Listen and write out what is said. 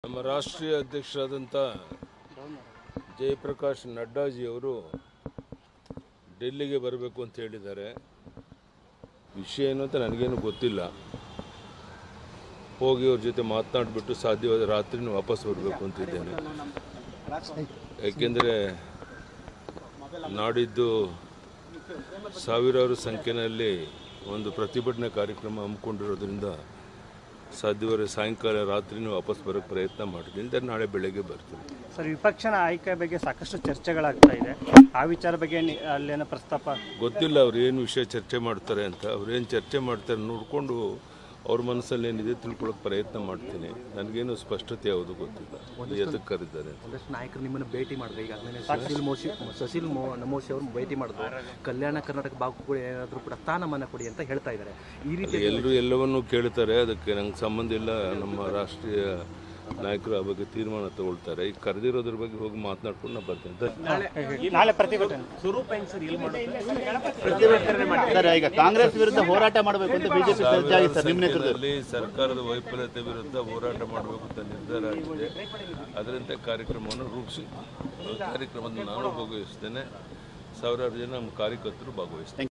ನಮ್ಮ ರಾಷ್ಟ್ರೀಯ ಅಧ್ಯಕ್ಷರಾದಂಥ ಜಯಪ್ರಕಾಶ್ ನಡ್ಡಾಜಿಯವರು ಡೆಲ್ಲಿಗೆ ಬರಬೇಕು ಅಂತ ಹೇಳಿದ್ದಾರೆ ವಿಷಯ ಏನು ಅಂತ ನನಗೇನು ಗೊತ್ತಿಲ್ಲ ಹೋಗಿ ಅವ್ರ ಜೊತೆ ಮಾತನಾಡಿಬಿಟ್ಟು ಸಾಧ್ಯವಾದ ರಾತ್ರಿನೂ ವಾಪಸ್ ಬರಬೇಕು ಅಂತಿದ್ದೇನೆ ಯಾಕೆಂದರೆ ನಾಡಿದ್ದು ಸಾವಿರಾರು ಸಂಖ್ಯೆಯಲ್ಲಿ ಒಂದು ಪ್ರತಿಭಟನೆ ಕಾರ್ಯಕ್ರಮ ಹಮ್ಮಿಕೊಂಡಿರೋದ್ರಿಂದ ಸಾಧ್ಯವಾದ ಸಾಯಂಕಾಲ ರಾತ್ರಿನೂ ವಾಪಸ್ ಬರೋಕ್ಕೆ ಪ್ರಯತ್ನ ಮಾಡ್ತೀನಿ ಇಲ್ದೇ ನಾಳೆ ಬೆಳಗ್ಗೆ ಬರ್ತೀನಿ ಸರ್ ವಿಪಕ್ಷನ ಆಯ್ಕೆ ಬಗ್ಗೆ ಸಾಕಷ್ಟು ಚರ್ಚೆಗಳಾಗ್ತಾ ಇದೆ ಆ ವಿಚಾರ ಬಗ್ಗೆ ನಿ- ಅಲ್ಲೇನೋ ಪ್ರಸ್ತಾಪ ಗೊತ್ತಿಲ್ಲ ಅವ್ರು ಏನು ವಿಷಯ ಚರ್ಚೆ ಮಾಡ್ತಾರೆ ಅಂತ ಅವ್ರು ಏನು ಚರ್ಚೆ ಮಾಡ್ತಾರೆ ನೋಡಿಕೊಂಡು ಅವ್ರ ಮನಸ್ಸಲ್ಲಿ ಏನಿದೆ ತಿಳ್ಕೊಳ್ಳೋಕೆ ಪ್ರಯತ್ನ ಮಾಡ್ತೀನಿ ನನಗೇನು ಸ್ಪಷ್ಟತೆ ಯಾವುದು ಗೊತ್ತಿಲ್ಲ ಎದಕ್ಕೆ ಕರೆದಿದ್ದಾರೆ ಅಂತ. ಒಂದಷ್ಟು ನಾಯಕರು ನಿಮ್ಮನ್ನು ಭೇಟಿ ಮಾಡಿದ್ರು ಈಗಾಗಲೇ ಸುಶೀಲ್ ಮೋಶಿ ಸುಶೀಲ್ ಮೋ ನಮೋಶಿ ಅವರು ಭೇಟಿ ಮಾಡಿದ್ರು ಕಲ್ಯಾಣ ಕರ್ನಾಟಕ ಭಾಗ ಕೂಡ ಏನಾದರೂ ಕೂಡ ಸ್ಥಾನಮಾನ ಕೊಡಿ ಅಂತ ಹೇಳ್ತಾ ಇದ್ದಾರೆ ಈ ರೀತಿ ಎಲ್ಲರೂ ಎಲ್ಲವನ್ನೂ ಕೇಳ್ತಾರೆ ಅದಕ್ಕೆ ನಂಗೆ ಸಂಬಂಧ ಇಲ್ಲ ನಮ್ಮ ರಾಷ್ಟ್ರೀಯ ನಾಯಕರು ಆ ಬಗ್ಗೆ ತೀರ್ಮಾನ ತಗೊಳ್ತಾರೆ ಈಗ ಕರೆದಿರೋದ್ರ ಬಗ್ಗೆ ಹೋಗಿ ಮಾತನಾಡ್ಕೊಂಡು ನಾನು ಬರ್ತೀನಿ ಧನ್ಯವಾದ. ನಾಳೆ ಪ್ರತಿಭಟನೆ ಪ್ರತಿಭಟನೆ ಮಾಡ್ತಾರೆ ಈಗ ಕಾಂಗ್ರೆಸ್ ವಿರುದ್ಧ ಹೋರಾಟ ಮಾಡಬೇಕು ಅಂತ ಬಿಜೆಪಿ ಸಜ್ಜಾಗಿದೆ ಸರ್ ನಿಮ್ಮ ನೇತೃತ್ವದಲ್ಲಿ ಸಂಖ್ಯೆಯಲ್ಲಿ ಸರ್ಕಾರದ ವೈಫಲ್ಯತೆ ವಿರುದ್ಧ ಹೋರಾಟ ಮಾಡಬೇಕು ಅಂತ ನಿರ್ಧಾರ ಆಗಿದೆ ಅದರಂತೆ ಕಾರ್ಯಕ್ರಮವನ್ನು ರೂಪಿಸಿ ಕಾರ್ಯಕ್ರಮದಲ್ಲಿ ನಾನು ಭಾಗವಹಿಸ್ತೇನೆ ಸಾವಿರಾರು ಜನ ನಮ್ಮ ಕಾರ್ಯಕರ್ತರು ಭಾಗವಹಿಸ್ತಾರೆ